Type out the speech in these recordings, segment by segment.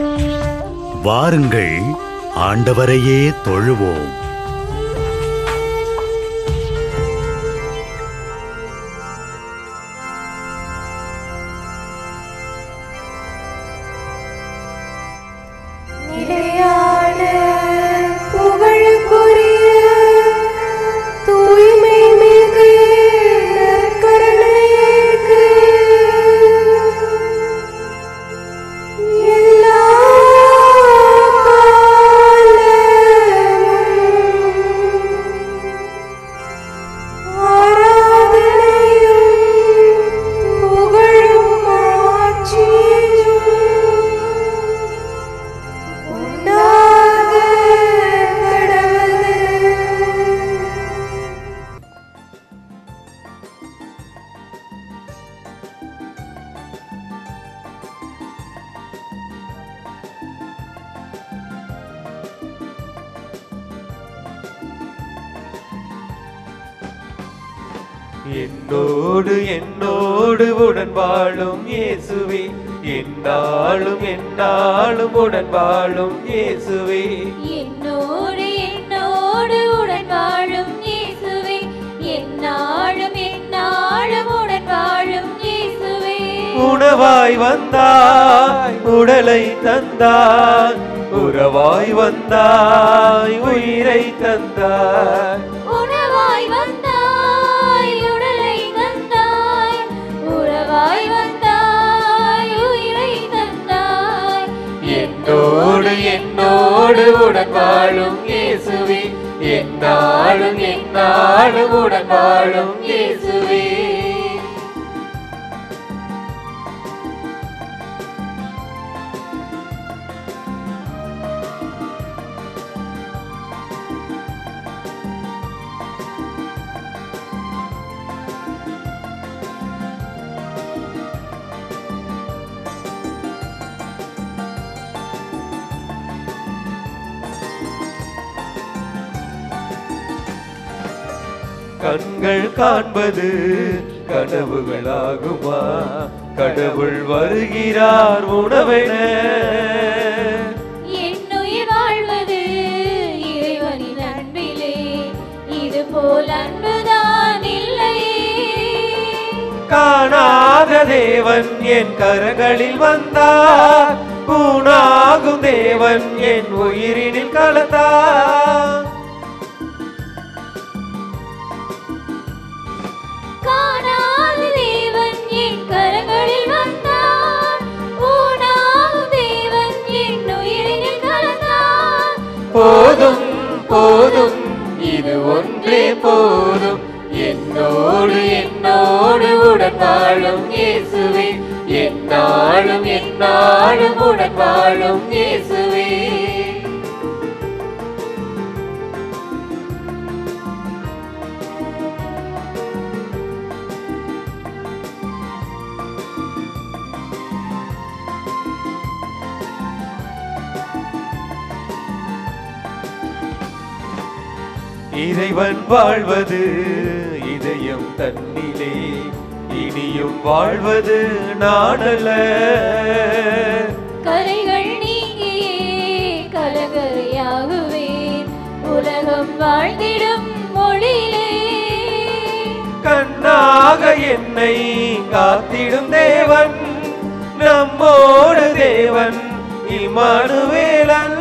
வாருங்கள் ஆண்டவரையே தொழுவோம் நிலையான புகழுக்குரிய தூய்மை மிகு நற்கருணைக்கு எல்லா காலமும் ஆராதனையும் புகழும் ஆட்சியும் உண்டாக கடவுது என்னோடு என்னோடு உடன் வாழும் இயேசுவே என்னாலும் என்னாலும் உடன் வாழும் இயேசுவே என்னோடு என்னோடு உடன் வாழும் இயேசுவே என்னாலும் என்னாலும் உடன் வாழும் இயேசுவே உணவாய் வந்தாய் உடலை தந்தாய் உறவாய் வந்தாய் உயிரை தந்தாய் உணவாய் வந்தாய் உடலை தந்தாய் உறவாய் வந்தாய் உயிரை தந்தாய் என்னோடு என்னோடு உடன் வாழும் இயேசுவே என்னாலும் என்னாலும் உடன் வாழும் இயேசுவே கண்கள் காண்பது கனவுகளாகுமா கடவுள் வருகிறார் உணவென என்னுயிர் வாழ்வது இறைவனின் அன்பிலே இது போல் அன்புதான் இல்லையே காணாத தேவன் என் கரங்களில் வந்தார் பூணாகும் தேவன் என் உயிரினில் கலந்தார் காணாத தேவன் என் கரங்களில் வந்தார் ஊனாகும் தேவன் என் உயிரினில் கலந்தார் போதும் போதும் இது ஒன்றே போதும் என்னோடு என்னோடு உடன் வாழும் இயேசுவே என்னாலும் என்னாலும் உடன் வாழும் இயேசுவே இறைவன் வாழ்வது இதயம் தன்னிலே இனியும் வாழ்வது நாடல்ல கரைகள் நீங்கியே கலகரையாகுவேன் உலகம் வாழ்ந்திடும் மொழியிலே கண்ணாக என்னை காத்திடும் தேவன் நம்மோடு தேவன் இமானுவேலன்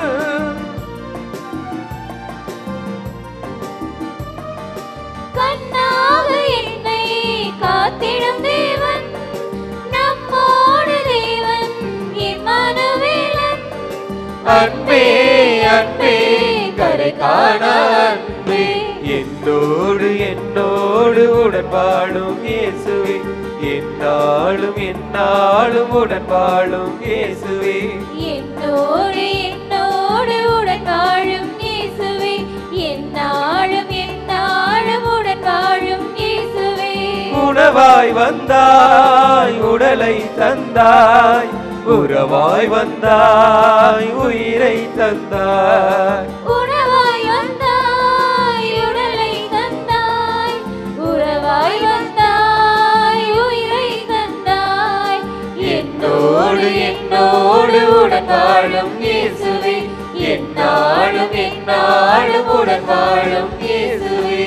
கண்ணாக என்னை காத்திடும் தேவன் நம்மோடு தேவன் இம்மானுவேலன் அன்பே அன்பே கரை காண அன்பே என்னோடு என்னோடு உடன் வாழும் இயேசுவே என்னாலும் என்னாலும் உடன் வாழும் இயேசுவே என்னோடு என்னோடு உடன் வாழும் இயேசுவே என்னாலும் என்னாலும் உடன் வாழும் இயேசுவே உணவாய் வந்தாய் உடலை தந்தாய் உறவாய் வந்தாய் உயிரை தந்தாய் உணவாய் வந்தாய் உடலை தந்தாய் உறவாய் வந்தாய் உயிரை தந்தாய் என்னோடு என்னோடு என்னோடு உடன் வாழும் இயேசுவே என்னாலும் என்னாலும் உடன் வாழும் இயேசுவே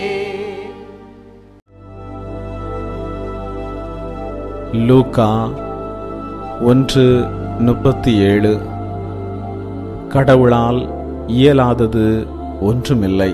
லூக்கா ஒன்று முப்பத்தி ஏழு கடவுளால் இயலாதது ஒன்றுமில்லை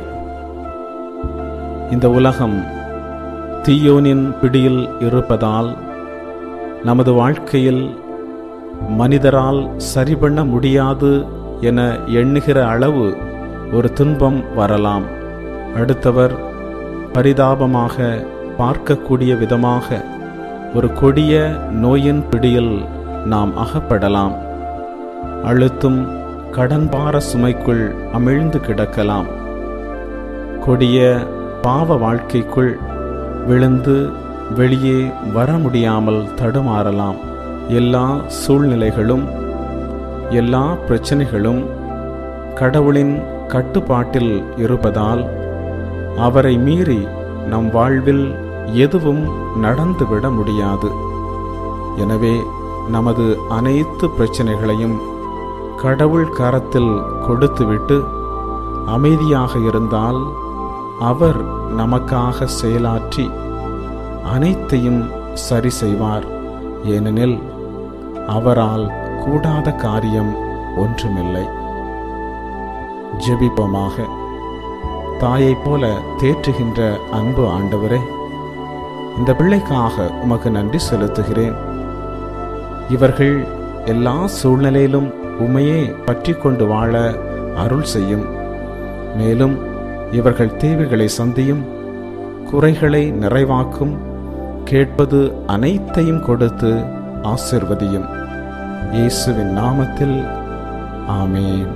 இந்த உலகம் தீயோனின் பிடியில் இருப்பதால் நமது வாழ்க்கையில் மனிதரால் சரிபண்ண முடியாது என எண்ணுகிற அளவு ஒரு துன்பம் வரலாம் அடுத்தவர் பரிதாபமாக பார்க்கக்கூடிய விதமாக ஒரு கொடிய நோயின் பிடியில் நாம் அகப்படலாம் அழுத்தும் கடன்பார சுமைக்குள் அமிழ்ந்து கிடக்கலாம் கொடிய பாவ வாழ்க்கைக்குள் விழுந்து வெளியே வர முடியாமல் தடுமாறலாம் எல்லா சூழ்நிலைகளும் எல்லா பிரச்சனைகளும் கடவுளின் கட்டுப்பாட்டில் இருப்பதால் அவரை மீறி நம் வாழ்வில் எதுவும் நடந்துவிட முடியாது எனவே நமது அனைத்து பிரச்சனைகளையும் கடவுள் கரத்தில் கொடுத்துவிட்டு அமைதியாக இருந்தால் அவர் நமக்காக செயலாற்றி அனைத்தையும் சரி செய்வார் ஏனெனில் அவரால் கூடாத காரியம் ஒன்றுமில்லை ஜெபிப்போமாக தாயைப் போல தேற்றுகின்ற அன்பு ஆண்டவரே இந்த பிள்ளைக்காக உமக்கு நன்றி செலுத்துகிறேன் இவர்கள் எல்லா சூழ்நிலையிலும் உமையே பற்றி கொண்டு வாழ அருள் செய்யும் மேலும் இவர்கள் தேவைகளை சந்தியும் குறைகளை நிறைவாக்கும் கேட்பது அனைத்தையும் கொடுத்து ஆசிர்வதியும் இயேசுவின் நாமத்தில் ஆமேன்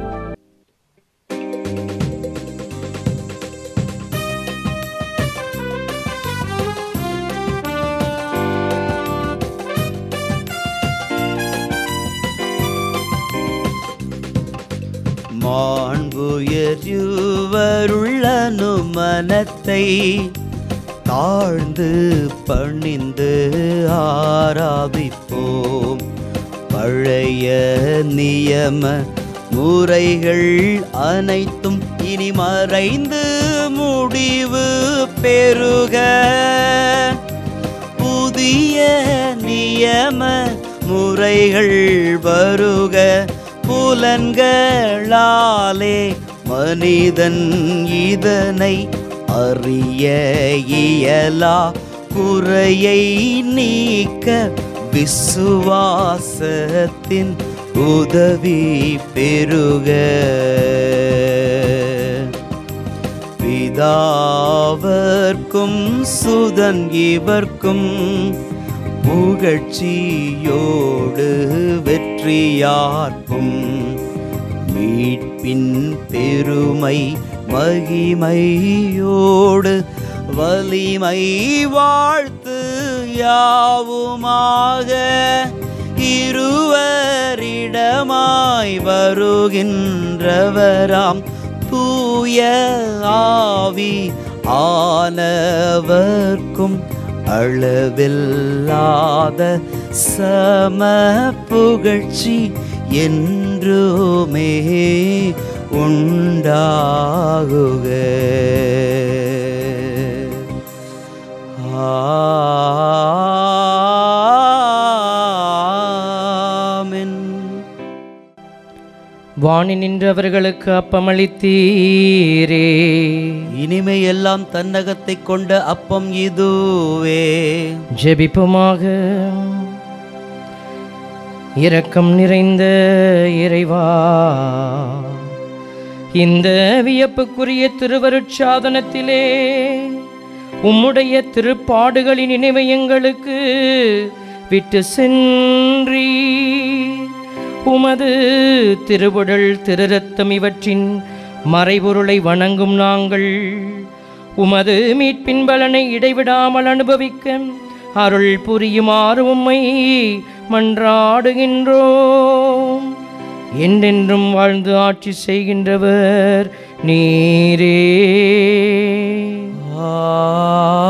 மாண்புயருவருள்ளனு மனத்தை தாழ்ந்து பணிந்து ஆராதிப்போம் பழைய நியம முறைகள் அனைத்தும் இனி மறைந்து முடிவு பெறுக புதிய நியம முறைகள் வருக புலன்களாலே மனிதன் இதனை அறிய இயலா குறையை நீக்க விசுவாசத்தின் உதவி பெறுக பிதாவர்க்கும் சுதன் இவர்க்கும் புகழ்ச்சியோடு வெற்றியார்க்கும் மீட்பின் பெருமை மகிமையோடு வலிமை வாழ்த்து யாவுமாக இருவரிடமாய் வருகின்றவராம் தூய ஆவி ஆனவர்க்கும் அளவில்லாத சம புகழ்ச்சி என்றுமே உண்டாகுக ஆமென் வாணி நின்றவர்களுக்கு அப்பமளித்தீரே இனிமை எல்லாம் தன்னகத்தை கொண்ட அப்பம் இதுவே ஜெபிப்புமாக இரக்கம் நிறைந்த இறைவா இந்த வியப்புக்குரிய திருவருட்சாதனத்திலே உம்முடைய திருப்பாடுகளின் நினைவை எங்களுக்கு விட்டு சென்றீ உமது திருவுடல் திருரத்தம் இவற்றின் மறைபொருளை வணங்கும் நாங்கள் உமது மீட்பின் பலனை இடைவிடாமல் அனுபவிக்க அருள் புரியுமாறு உம்மை மன்றாடுகின்றோம் என்றென்றும் வாழ்ந்து ஆட்சி செய்கின்றவர் நீரே ஆ